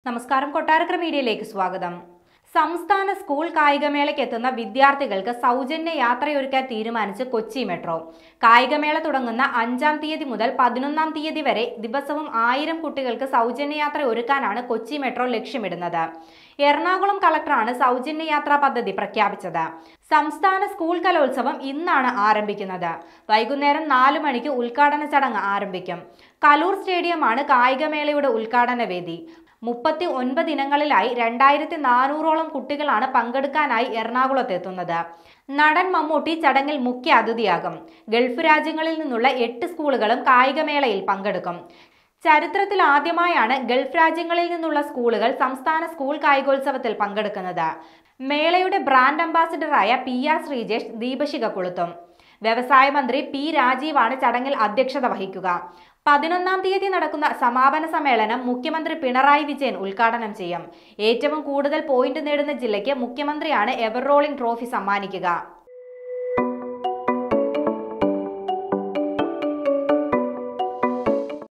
നമസ്കാരം കൊട്ടാരക്കര മീഡിയയിലേക്ക് സ്വാഗതം സംസ്ഥാന സ്കൂൾ കായികമേളയ്ക്ക് എത്തുന്ന വിദ്യാർത്ഥികൾക്ക് സൗജന്യ യാത്രയൊരുക്കാൻ തീരുമാനിച്ച് കൊച്ചി മെട്രോ കായികമേള തുടങ്ങുന്ന അഞ്ചാം തീയതി മുതൽ പതിനൊന്നാം തീയതി വരെ ദിവസവും ആയിരം കുട്ടികൾക്ക് സൗജന്യ യാത്ര ഒരുക്കാനാണ് കൊച്ചി മെട്രോ ലക്ഷ്യമിടുന്നത് എറണാകുളം കളക്ടറാണ് സൗജന്യ യാത്രാ പദ്ധതി പ്രഖ്യാപിച്ചത് സംസ്ഥാന സ്കൂൾ കലോത്സവം ഇന്നാണ് ആരംഭിക്കുന്നത് വൈകുന്നേരം നാല് മണിക്ക് ഉദ്ഘാടന ചടങ്ങ് ആരംഭിക്കും കലൂർ സ്റ്റേഡിയമാണ് കായികമേളയുടെ ഉദ്ഘാടന വേദി മുപ്പത്തി ഒൻപത് ഇനങ്ങളിലായി രണ്ടായിരത്തി നാനൂറോളം കുട്ടികളാണ് പങ്കെടുക്കാനായി എറണാകുളത്ത് എത്തുന്നത് നടൻ മമ്മൂട്ടി ചടങ്ങിൽ മുഖ്യ അതിഥിയാകും ഗൾഫ് രാജ്യങ്ങളിൽ നിന്നുള്ള എട്ട് സ്കൂളുകളും കായികമേളയിൽ പങ്കെടുക്കും ചരിത്രത്തിൽ ആദ്യമായാണ് ഗൾഫ് രാജ്യങ്ങളിൽ നിന്നുള്ള സ്കൂളുകൾ സംസ്ഥാന സ്കൂൾ കായികോത്സവത്തിൽ പങ്കെടുക്കുന്നത് മേളയുടെ ബ്രാൻഡ് അംബാസിഡറായ പി ആർ ശ്രീജേഷ് ദീപശിഖ കൊളുത്തും വ്യവസായ മന്ത്രി പി രാജീവാണ് ചടങ്ങിൽ അധ്യക്ഷത വഹിക്കുക പതിനൊന്നാം തീയതി നടക്കുന്ന സമാപന സമ്മേളനം മുഖ്യമന്ത്രി പിണറായി വിജയൻ ഉദ്ഘാടനം ചെയ്യും ഏറ്റവും കൂടുതൽ പോയിന്റ് നേടുന്ന ജില്ലയ്ക്ക് മുഖ്യമന്ത്രിയാണ് എവർ റോളിംഗ് ട്രോഫി സമ്മാനിക്കുക